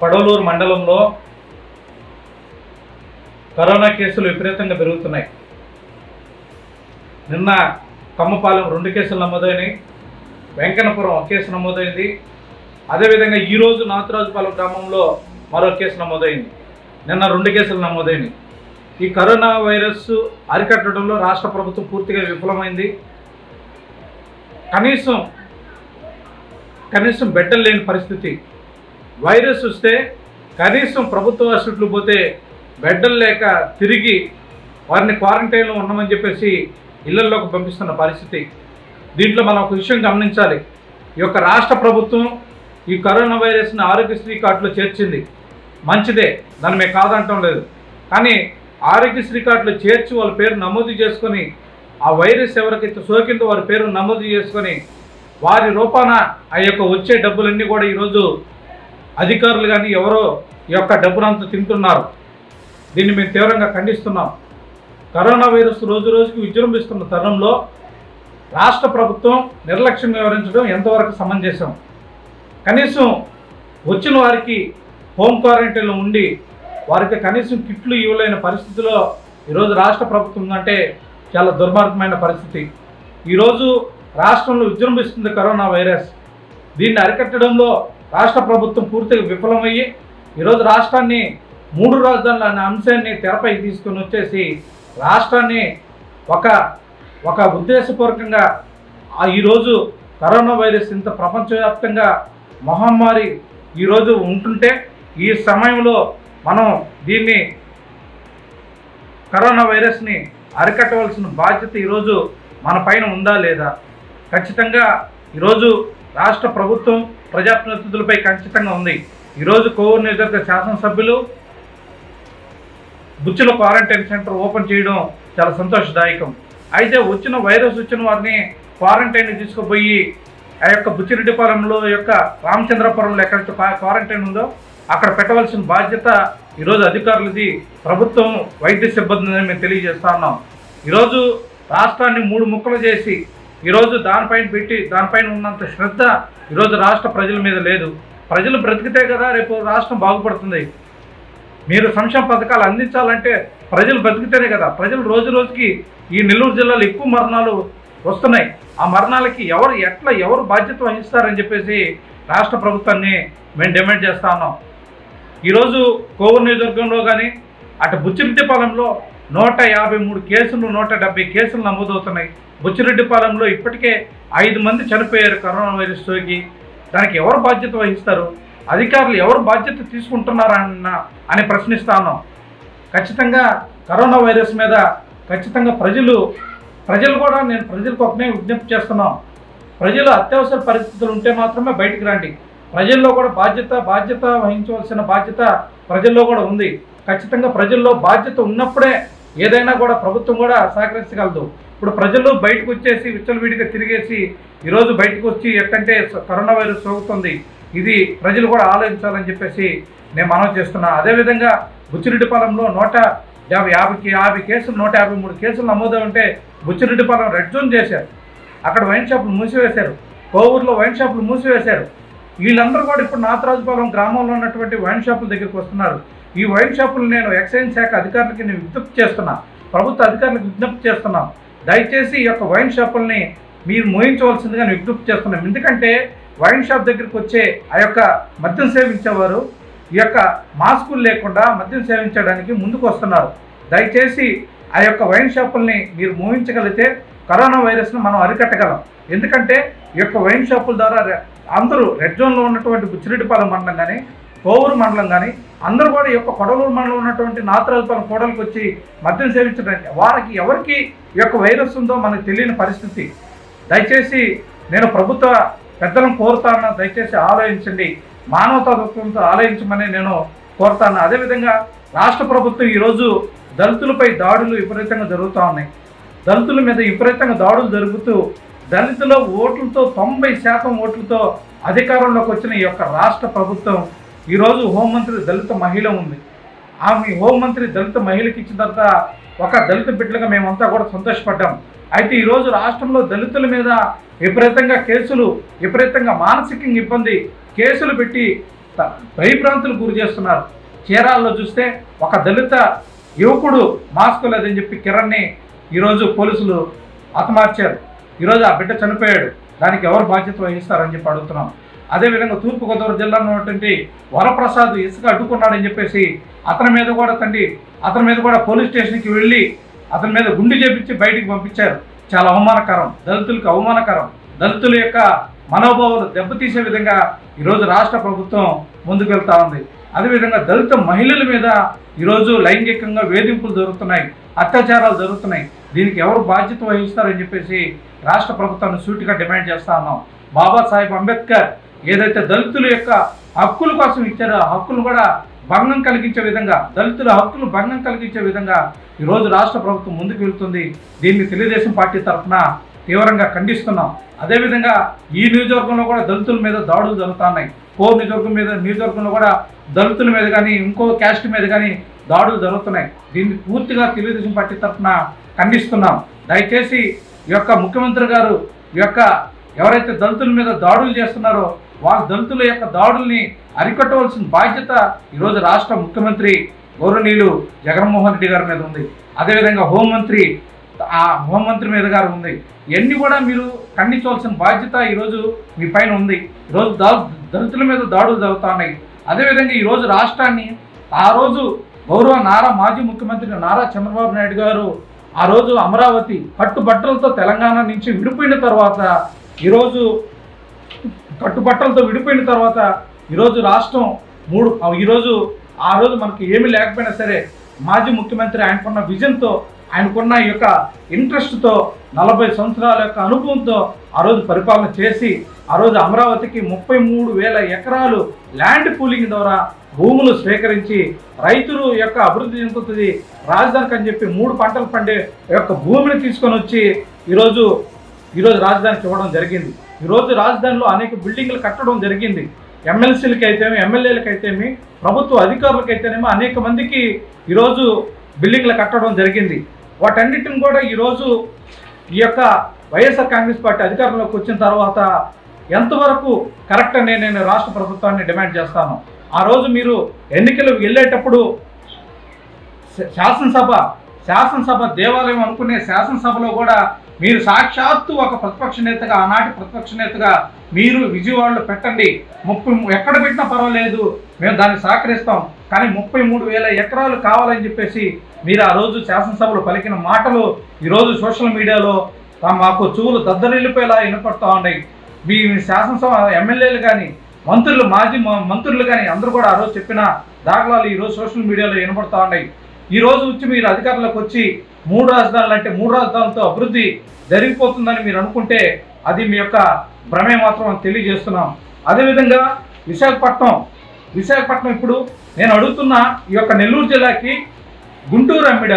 కడవలూరు మండలంలో కరోనా కేసులు విపరీతంగా పెరుగుతున్నాయి నిన్న కమ్మపాలెం రెండు కేసులు నమోదైనాయి వెంకన్నపురం ఒక కేసు నమోదైంది అదేవిధంగా ఈరోజు నాతురాజుపాలెం గ్రామంలో మరో కేసు నమోదైంది నిన్న రెండు కేసులు నమోదైనవి ఈ కరోనా వైరస్ అరికట్టడంలో రాష్ట్ర ప్రభుత్వం పూర్తిగా విఫలమైంది కనీసం కనీసం బెడ్డలు లేని పరిస్థితి వైరస్ వస్తే కనీసం ప్రభుత్వ హాస్పిటల్ పోతే బెడ్డలు లేక తిరిగి వారిని క్వారంటైన్లో ఉండమని చెప్పేసి ఇళ్లలోకి పంపిస్తున్న పరిస్థితి దీంట్లో మనం ఒక విషయం గమనించాలి ఈ యొక్క రాష్ట్ర ప్రభుత్వం ఈ కరోనా వైరస్ని ఆరోగ్యశ్రీ కార్డులో చేర్చింది మంచిదే దాన్ని మేము కాదంటం లేదు కానీ ఆరోగ్యశ్రీ కార్డులో చేర్చి వాళ్ళ పేరు నమోదు చేసుకొని ఆ వైరస్ ఎవరికైతే సోకిందో వారి పేరు నమోదు చేసుకొని వారి రూపాన ఆ యొక్క వచ్చే డబ్బులన్నీ కూడా ఈరోజు అధికారులు కానీ ఎవరో ఈ యొక్క డబ్బునంతా తింటున్నారు దీన్ని మేము తీవ్రంగా ఖండిస్తున్నాం కరోనా వైరస్ రోజు రోజుకి విజృంభిస్తున్న తరుణంలో రాష్ట్ర ప్రభుత్వం నిర్లక్ష్యం వివరించడం ఎంతవరకు సమంజసం కనీసం వచ్చిన వారికి హోమ్ క్వారంటైన్లో ఉండి వారికి కనీసం కిట్లు ఇవ్వలేని పరిస్థితిలో ఈరోజు రాష్ట్ర ప్రభుత్వం ఉందంటే చాలా దుర్మార్గమైన పరిస్థితి ఈరోజు రాష్ట్రంలో విజృంభిస్తుంది కరోనా వైరస్ దీన్ని అరికట్టడంలో రాష్ట్ర ప్రభుత్వం పూర్తిగా విఫలమయ్యి ఈరోజు రాష్ట్రాన్ని మూడు రాజధానుల అనే అంశాన్ని తెరపై తీసుకొని వచ్చేసి రాష్ట్రాన్ని ఒక ఒక ఉద్దేశపూర్వకంగా ఆ ఈరోజు కరోనా వైరస్ ఇంత ప్రపంచవ్యాప్తంగా మహమ్మారి ఈరోజు ఉంటుంటే ఈ సమయంలో మనం దీన్ని కరోనా వైరస్ని అరికట్టవలసిన బాధ్యత ఈరోజు మన పైన ఉందా లేదా ఖచ్చితంగా ఈరోజు రాష్ట్ర ప్రభుత్వం ప్రజాప్రతినిధులపై ఖచ్చితంగా ఉంది ఈరోజు కోవూరు నియోజకవర్గ శాసనసభ్యులు బుచ్చుల క్వారంటైన్ సెంటర్ ఓపెన్ చేయడం చాలా సంతోషదాయకం అయితే వచ్చిన వైరస్ వచ్చిన వారిని క్వారంటైన్ తీసుకుపోయి ఆ యొక్క బుచ్చిరెడ్డిపాలెంలో యొక్క రామచంద్రపురంలో ఎక్కడైతే క్వా- క్వారంటైన్ ఉందో అక్కడ పెట్టవలసిన బాధ్యత ఈరోజు అధికారులది ప్రభుత్వం వైద్య సిబ్బంది మేము తెలియజేస్తా ఉన్నాం ఈరోజు రాష్ట్రాన్ని మూడు ముక్కలు చేసి ఈరోజు దానిపైన పెట్టి దానిపైన ఉన్నంత శ్రద్ధ ఈరోజు రాష్ట్ర ప్రజల మీద లేదు ప్రజలు బ్రతికితే కదా రేపు రాష్ట్రం బాగుపడుతుంది మీరు సంక్షేమ పథకాలు అందించాలంటే ప్రజలు బతికితేనే కదా ప్రజలు రోజు రోజుకి ఈ నెల్లూరు జిల్లాలో ఎక్కువ మరణాలు వస్తున్నాయి ఆ మరణాలకి ఎవరు ఎట్లా ఎవరు బాధ్యత వహిస్తారని చెప్పేసి రాష్ట్ర ప్రభుత్వాన్ని మేము డిమాండ్ చేస్తా ఉన్నాం ఈరోజు కోవూరు నియోజకవర్గంలో కానీ అటు బుచ్చిరెడ్డిపాలెంలో నూట యాభై మూడు కేసులు నూట డెబ్బై కేసులు నమోదవుతున్నాయి బుచ్చిరెడ్డిపాలెంలో ఇప్పటికే ఐదు మంది చనిపోయారు కరోనా వైరస్ సోకి దానికి ఎవరు బాధ్యత వహిస్తారు అధికారులు ఎవరు బాధ్యత తీసుకుంటున్నారన్న అని ప్రశ్నిస్తా ఉన్నాం ఖచ్చితంగా కరోనా వైరస్ మీద ఖచ్చితంగా ప్రజలు ప్రజలు కూడా నేను ప్రజలకు ఒకనే విజ్ఞప్తి చేస్తున్నాం ప్రజలు అత్యవసర పరిస్థితులు ఉంటే మాత్రమే బయటికి రండి ప్రజల్లో కూడా బాధ్యత బాధ్యత వహించవలసిన బాధ్యత ప్రజల్లో కూడా ఉంది ఖచ్చితంగా ప్రజల్లో బాధ్యత ఉన్నప్పుడే ఏదైనా కూడా ప్రభుత్వం కూడా సహకరించగలదు ఇప్పుడు ప్రజలు బయటకు వచ్చేసి విచ్చలవిడిగా తిరిగేసి ఈరోజు బయటకు వచ్చి ఎట్టంటే స- కరోనా వైరస్ సోకుతుంది ఇది ప్రజలు కూడా ఆలోచించాలని చెప్పేసి నేను మనవి చేస్తున్నా అదేవిధంగా బుచ్చిరెడ్డిపాలెంలో నూట యాభై యాభైకి యాభై కేసులు నూట యాభై మూడు కేసులు నమోదై ఉంటే బుచ్చిరెడ్డిపాలెం రెడ్ జోన్ చేశారు అక్కడ వైన్ షాపులు మూసివేశారు కోవూరులో వైన్ షాపులు మూసివేశారు వీళ్ళందరూ కూడా ఇప్పుడు నాతరాజుపాలెం గ్రామంలో ఉన్నటువంటి వైన్ షాపుల దగ్గరికి వస్తున్నారు ఈ వైన్ షాపులు నేను ఎక్సైజ్ శాఖ అధికారులకి నేను విజ్ఞప్తి చేస్తున్నా ప్రభుత్వ అధికారులకు విజ్ఞప్తి చేస్తున్నాం దయచేసి ఈ యొక్క వైన్ షాపుల్ని మీరు మోయించవలసిందిగా నేను విజ్ఞప్తి చేస్తున్నాం ఎందుకంటే వైన్ షాప్ దగ్గరికి వచ్చే ఆ యొక్క మద్యం సేవించేవారు ఈ యొక్క మాస్కులు లేకుండా మద్యం సేవించడానికి ముందుకు వస్తున్నారు దయచేసి ఆ యొక్క వైన్ షాపుల్ని మీరు మోయించగలిగితే కరోనా వైరస్ను మనం అరికట్టగలం ఎందుకంటే ఈ యొక్క వైన్ షాపుల ద్వారా రె- అందరూ రెడ్ జోన్లో ఉన్నటువంటి బుచ్చిరెడ్డిపాలెం మండలం కానీ కోవూరు మండలం కానీ అందరూ కూడా ఈ యొక్క కొడలూరు మండలం ఉన్నటువంటి నాతరాజుపాలెం కోడలకు వచ్చి మద్యం సేవించడానికి వారికి ఎవరికి ఈ యొక్క వైరస్ ఉందో మనకు తెలియని పరిస్థితి దయచేసి నేను ప్రభుత్వ పెద్దలను కోరుతాను దయచేసి ఆలోచించండి మానవతా తత్వంతో ఆలోచించమని నేను కోరుతాను అదేవిధంగా రాష్ట్ర ప్రభుత్వం ఈరోజు దళితులపై దాడులు విపరీతంగా జరుగుతూ ఉన్నాయి దళితుల మీద విపరీతంగా దాడులు జరుగుతూ దళితుల ఓట్లతో తొంభై శాతం ఓట్లతో అధికారంలోకి వచ్చిన ఈ యొక్క రాష్ట్ర ప్రభుత్వం ఈరోజు హోంమంత్రి దళిత మహిళ ఉంది ఆమె హోంమంత్రి దళిత మహిళకి ఇచ్చిన తర్వాత ఒక దళిత బిడ్డలుగా మేమంతా కూడా సంతోషపడ్డాం అయితే ఈరోజు రాష్ట్రంలో దళితుల మీద విపరీతంగా కేసులు విపరీతంగా మానసికంగా ఇబ్బంది కేసులు పెట్టి త- భయభ్రాంతులకు గురి చేస్తున్నారు చీరాల్లో చూస్తే ఒక దళిత యువకుడు మాస్క్ లేదని చెప్పి కిరణ్ని ఈరోజు పోలీసులు హతమార్చారు ఈరోజు ఆ బిడ్డ చనిపోయాడు దానికి ఎవరు బాధ్యత వహిస్తారని చెప్పి అడుగుతున్నాం అదేవిధంగా తూర్పుగోదావరి జిల్లాలో ఉన్నటువంటి వరప్రసాద్ ఇసుక అడ్డుకున్నాడని చెప్పేసి అతని మీద కూడా తండ్రి అతని మీద కూడా పోలీస్ స్టేషన్కి వెళ్ళి అతని మీద గుండు చేపించి బయటికి పంపించారు చాలా అవమానకరం దళితులకు అవమానకరం దళితుల యొక్క మనోభావాలు దెబ్బతీసే విధంగా ఈరోజు రాష్ట్ర ప్రభుత్వం ముందుకు వెళ్తా ఉంది అదేవిధంగా దళిత మహిళల మీద ఈరోజు లైంగికంగా వేధింపులు జరుగుతున్నాయి అత్యాచారాలు జరుగుతున్నాయి దీనికి ఎవరు బాధ్యత వహిస్తారని చెప్పేసి రాష్ట్ర ప్రభుత్వాన్ని సూటిగా డిమాండ్ చేస్తా ఉన్నాం బాబాసాహెబ్ అంబేద్కర్ ఏదైతే దళితుల యొక్క హక్కుల కోసం ఇచ్చారో ఆ హక్కులు కూడా భంగం కలిగించే విధంగా దళితుల హక్కులు భంగం కలిగించే విధంగా ఈరోజు రాష్ట్ర ప్రభుత్వం ముందుకు వెళ్తుంది దీన్ని తెలుగుదేశం పార్టీ తరఫున తీవ్రంగా ఖండిస్తున్నాం అదేవిధంగా ఈ నియోజకవర్గంలో కూడా దళితుల మీద దాడులు జరుగుతున్నాయి కోర్ నియోజకవర్గం మీద నియోజకవర్గంలో కూడా దళితుల మీద కానీ ఇంకో క్యాస్ట్ మీద కానీ దాడులు జరుగుతున్నాయి దీన్ని పూర్తిగా తెలుగుదేశం పార్టీ తరఫున ఖండిస్తున్నాం దయచేసి ఈ యొక్క ముఖ్యమంత్రి గారు ఈ యొక్క ఎవరైతే దళితుల మీద దాడులు చేస్తున్నారో వాళ్ళ దళితుల యొక్క దాడుల్ని అరికట్టవలసిన బాధ్యత ఈరోజు రాష్ట్ర ముఖ్యమంత్రి గౌరవనీయులు జగన్మోహన్ రెడ్డి గారి మీద ఉంది అదేవిధంగా హోంమంత్రి ఆ హోంమంత్రి మీద గారు ఉంది ఇవన్నీ కూడా మీరు ఖండించవలసిన బాధ్యత ఈరోజు మీ పైన ఉంది ఈరోజు దా దళితుల మీద దాడులు జరుగుతున్నాయి అదేవిధంగా ఈరోజు రాష్ట్రాన్ని ఆ రోజు గౌరవ నారా మాజీ ముఖ్యమంత్రి నారా చంద్రబాబు నాయుడు గారు ఆ రోజు అమరావతి కట్టుబట్టలతో తెలంగాణ నుంచి విడిపోయిన తర్వాత ఈరోజు కట్టుబట్టలతో విడిపోయిన తర్వాత ఈరోజు రాష్ట్రం మూడు ఈరోజు ఆ రోజు మనకి ఏమీ లేకపోయినా సరే మాజీ ముఖ్యమంత్రి ఆయనకున్న విజన్తో ఆయనకున్న ఈ యొక్క ఇంట్రెస్ట్తో నలభై సంవత్సరాల యొక్క అనుభవంతో ఆ రోజు పరిపాలన చేసి ఆ రోజు అమరావతికి ముప్పై మూడు వేల ఎకరాలు ల్యాండ్ పూలింగ్ ద్వారా భూములు స్వీకరించి రైతులు యొక్క అభివృద్ధి చెందుతుంది రాజధానికి అని చెప్పి మూడు పంటలు పండే యొక్క భూమిని తీసుకొని వచ్చి ఈరోజు ఈరోజు రాజధానికి ఇవ్వడం జరిగింది ఈరోజు రాజధానిలో అనేక బిల్డింగ్లు కట్టడం జరిగింది ఎమ్మెల్సీలకి అయితేమి ఎమ్మెల్యేలకు అయితేమి ప్రభుత్వ అధికారులకు అయితేనేమి అనేక మందికి ఈరోజు బిల్డింగ్లు కట్టడం జరిగింది వాటన్నిటిని కూడా ఈరోజు ఈ యొక్క వైఎస్ఆర్ కాంగ్రెస్ పార్టీ అధికారంలోకి వచ్చిన తర్వాత ఎంతవరకు కరెక్ట్ అని నేను రాష్ట్ర ప్రభుత్వాన్ని డిమాండ్ చేస్తాను ఆ రోజు మీరు ఎన్నికలు వెళ్ళేటప్పుడు శ- శాసనసభ శాసనసభ దేవాలయం అనుకునే శాసనసభలో కూడా మీరు సాక్షాత్తు ఒక ప్రతిపక్ష నేతగా ఆనాటి ప్రతిపక్ష నేతగా మీరు విజయవాడలో పెట్టండి ముప్పై మూ- ఎక్కడ పెట్టినా పర్వాలేదు మేము దాన్ని సహకరిస్తాం కానీ ముప్పై మూడు వేల ఎకరాలు కావాలని చెప్పేసి మీరు ఆ రోజు శాసనసభలో పలికిన మాటలు ఈరోజు సోషల్ మీడియాలో ఆ మాకు చెవులు దద్దరిల్లిపోయేలా వినపడుతూ ఉన్నాయి మీ శాసనసభ ఎమ్మెల్యేలు కానీ మంత్రులు మాజీ మ- మంత్రులు కానీ అందరూ కూడా ఆ రోజు చెప్పిన దాఖలాలు ఈరోజు సోషల్ మీడియాలో వినపడుతూ ఉన్నాయి ఈ రోజు వచ్చి మీరు అధికారంలోకి వచ్చి మూడు రాజధానులు అంటే మూడు రాజధానులతో అభివృద్ధి జరిగిపోతుందని మీరు అనుకుంటే అది మీ యొక్క భ్రమే మాత్రం అని తెలియజేస్తున్నాం అదేవిధంగా విశాఖపట్నం విశాఖపట్నం ఇప్పుడు నేను అడుగుతున్న ఈ యొక్క నెల్లూరు జిల్లాకి గుంటూరు అమ్మిడ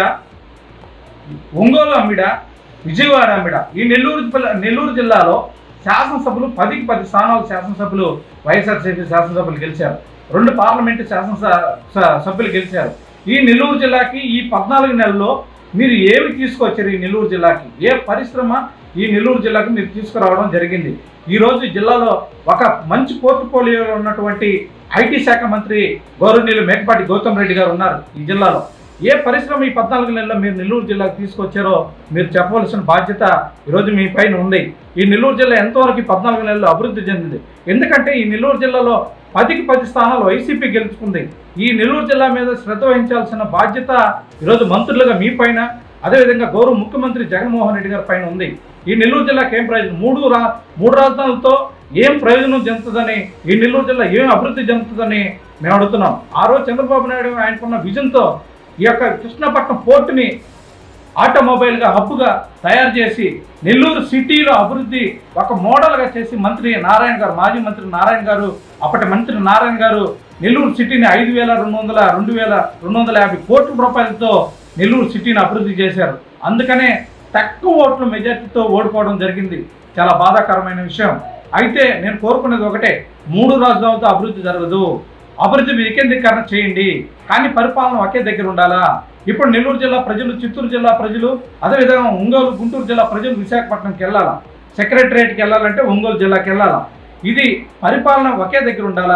ఒంగోలు అమ్మిడ విజయవాడ అమ్మిడ ఈ నెల్లూరు జిల్లా- నెల్లూరు జిల్లాలో శాసనసభలు పదికి పది స్థానాలు శాసనసభ్యులు వైఎస్ఆర్సీపీ శాసనసభ్యులు గెలిచారు రెండు పార్లమెంటు శాసనస స- సభ్యులు గెలిచారు ఈ నెల్లూరు జిల్లాకి ఈ పద్నాలుగు నెలల్లో మీరు ఏమి తీసుకొచ్చారు ఈ నెల్లూరు జిల్లాకి ఏ పరిశ్రమ ఈ నెల్లూరు జిల్లాకి మీరు తీసుకురావడం జరిగింది ఈ రోజు జిల్లాలో ఒక మంచి పోర్ట్ఫోలియోలో ఉన్నటువంటి ఐటీ శాఖ మంత్రి గౌరవనీయులు మేకపాటి గౌతమ్ రెడ్డి గారు ఉన్నారు ఈ జిల్లాలో ఏ పరిశ్రమ ఈ పద్నాలుగు నెలల్లో మీరు నెల్లూరు జిల్లాకు తీసుకొచ్చారో మీరు చెప్పవలసిన బాధ్యత ఈరోజు మీ పైన ఉంది ఈ నెల్లూరు జిల్లా ఎంతవరకు ఈ పద్నాలుగు నెలల్లో అభివృద్ధి చెందింది ఎందుకంటే ఈ నెల్లూరు జిల్లాలో పదికి పది స్థానాలు వైసీపీ గెలుచుకుంది ఈ నెల్లూరు జిల్లా మీద శ్రద్ధ వహించాల్సిన బాధ్యత ఈరోజు మంత్రులుగా మీ పైన అదేవిధంగా గౌరవ ముఖ్యమంత్రి జగన్మోహన్ రెడ్డి గారి పైన ఉంది ఈ నెల్లూరు జిల్లాకి ఏం ప్రయోజనం మూడు రా మూడు రాజధానులతో ఏం ప్రయోజనం చెందుతుందని ఈ నెల్లూరు జిల్లా ఏం అభివృద్ధి చెందుతుందని మేము అడుగుతున్నాం ఆ రోజు చంద్రబాబు నాయుడు ఆయనకున్న విజన్తో ఈ యొక్క కృష్ణపట్నం పోర్టుని ఆటోమొబైల్గా హబ్గా తయారు చేసి నెల్లూరు సిటీలో అభివృద్ధి ఒక మోడల్గా చేసి మంత్రి నారాయణ గారు మాజీ మంత్రి నారాయణ గారు అప్పటి మంత్రి నారాయణ గారు నెల్లూరు సిటీని ఐదు వేల రెండు వందల రెండు వేల రెండు వందల యాభై కోట్ల రూపాయలతో నెల్లూరు సిటీని అభివృద్ధి చేశారు అందుకనే తక్కువ ఓట్ల మెజార్టీతో ఓడిపోవడం జరిగింది చాలా బాధాకరమైన విషయం అయితే నేను కోరుకునేది ఒకటే మూడు రాజధానులతో అభివృద్ధి జరగదు అభివృద్ధి వికేంద్రీకరణ చేయండి కానీ పరిపాలన ఒకే దగ్గర ఉండాలా ఇప్పుడు నెల్లూరు జిల్లా ప్రజలు చిత్తూరు జిల్లా ప్రజలు అదేవిధంగా ఒంగోలు గుంటూరు జిల్లా ప్రజలు విశాఖపట్నంకి వెళ్ళాలా సెక్రటరియట్కి వెళ్ళాలంటే ఒంగోలు జిల్లాకి వెళ్ళాలా ఇది పరిపాలన ఒకే దగ్గర ఉండాలా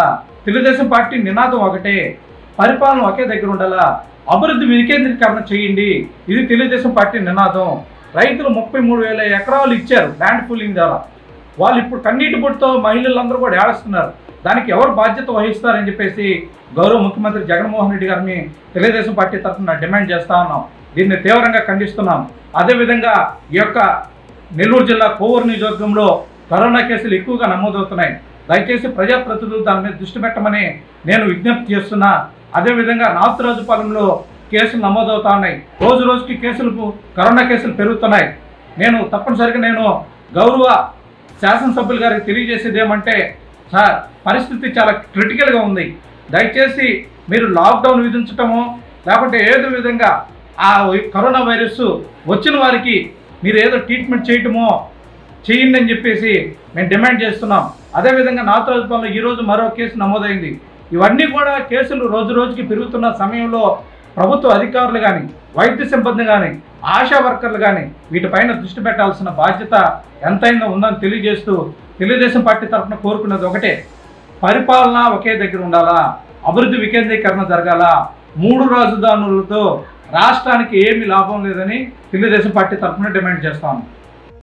తెలుగుదేశం పార్టీ నినాదం ఒకటే పరిపాలన ఒకే దగ్గర ఉండాలా అభివృద్ధి వికేంద్రీకరణ చేయండి ఇది తెలుగుదేశం పార్టీ నినాదం రైతులు ముప్పై మూడు వేల ఎకరాలు ఇచ్చారు ల్యాండ్ పూలింగ్ ద్వారా వాళ్ళు ఇప్పుడు కన్నీటి పొట్టుతో మహిళలందరూ కూడా ఏడుస్తున్నారు దానికి ఎవరు బాధ్యత వహిస్తారని చెప్పేసి గౌరవ ముఖ్యమంత్రి జగన్మోహన్ రెడ్డి గారిని తెలుగుదేశం పార్టీ తరఫున డిమాండ్ చేస్తా ఉన్నాం దీన్ని తీవ్రంగా ఖండిస్తున్నాం అదేవిధంగా ఈ యొక్క నెల్లూరు జిల్లా కోవూరు నియోజకవర్గంలో కరోనా కేసులు ఎక్కువగా నమోదవుతున్నాయి దయచేసి ప్రజాప్రతినిధులు దాని మీద దృష్టి పెట్టమని నేను విజ్ఞప్తి చేస్తున్నా అదేవిధంగా నాతురాజుపాలెంలో కేసులు నమోదవుతా ఉన్నాయి రోజు రోజుకి కేసులు కరోనా కేసులు పెరుగుతున్నాయి నేను తప్పనిసరిగా నేను గౌరవ శాసనసభ్యులు గారికి తెలియజేసేది ఏమంటే సార్ పరిస్థితి చాలా క్రిటికల్గా ఉంది దయచేసి మీరు లాక్డౌన్ విధించటమో లేకపోతే ఏదో విధంగా ఆ కరోనా వైరస్ వచ్చిన వారికి మీరు ఏదో ట్రీట్మెంట్ చేయటమో చేయండి అని చెప్పేసి మేము డిమాండ్ చేస్తున్నాం అదేవిధంగా నాతరాజుపాలెంలో ఈరోజు మరో కేసు నమోదైంది ఇవన్నీ కూడా కేసులు రోజు రోజుకి పెరుగుతున్న సమయంలో ప్రభుత్వ అధికారులు కానీ వైద్య సిబ్బంది కానీ ఆశా వర్కర్లు కానీ వీటిపైన దృష్టి పెట్టాల్సిన బాధ్యత ఎంతైనా ఉందని తెలియజేస్తూ తెలుగుదేశం పార్టీ తరఫున కోరుకున్నది ఒకటే పరిపాలన ఒకే దగ్గర ఉండాలా అభివృద్ధి వికేంద్రీకరణ జరగాల మూడు రాజధానులతో రాష్ట్రానికి ఏమీ లాభం లేదని తెలుగుదేశం పార్టీ తరఫున డిమాండ్ చేస్తాను